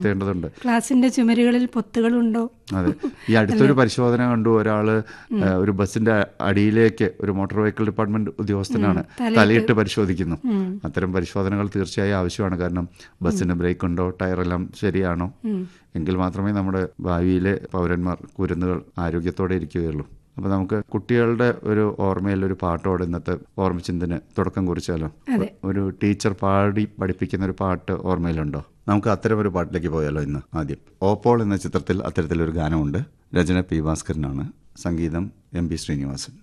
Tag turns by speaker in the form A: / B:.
A: എത്തേണ്ടതുണ്ട്
B: ക്ലാസിന്റെ ചുമരുകളിൽ പൊത്തുകളുണ്ടോ
A: അതെ ഈ അടുത്തൊരു പരിശോധന കണ്ടു ഒരാള് ഏഹ്, ഒരു ബസിന്റെ അടിയിലേക്ക് ഒരു മോട്ടോർ വെഹിക്കിൾ ഡിപ്പാർട്ട്മെന്റ് ഉദ്യോഗസ്ഥനാണ് തലയിട്ട് പരിശോധിക്കുന്നു അത്തരം പരിശോധനകൾ തീർച്ചയായും ആവശ്യമാണ് കാരണം ബസ്സിന് ബ്രേക്ക് ഉണ്ടോ ടയറെല്ലാം ശരിയാണോ എങ്കിൽ മാത്രമേ നമ്മുടെ ഭാവിയിലെ പൗരന്മാർ കുരുന്നുകൾ ആരോഗ്യത്തോടെ ഇരിക്കുകയുള്ളൂ അപ്പൊ നമുക്ക് കുട്ടികളുടെ ഒരു ഓർമ്മയിൽ ഒരു പാട്ടോടെ ഇന്നത്തെ ഓർമ്മച്ചിന്തിന് തുടക്കം കുറിച്ചാലോ ഒരു ടീച്ചർ പാടി പഠിപ്പിക്കുന്ന ഒരു പാട്ട് ഓർമ്മയിലുണ്ടോ നമുക്ക് അത്തരം ഒരു പാട്ടിലേക്ക് പോയാലോ ഇന്ന് ആദ്യം ഓപ്പോൾ എന്ന ചിത്രത്തിൽ അത്തരത്തിലൊരു ഗാനമുണ്ട് രചന പി ഭാസ്കരനാണ് സംഗീതം എം പി ശ്രീനിവാസൻ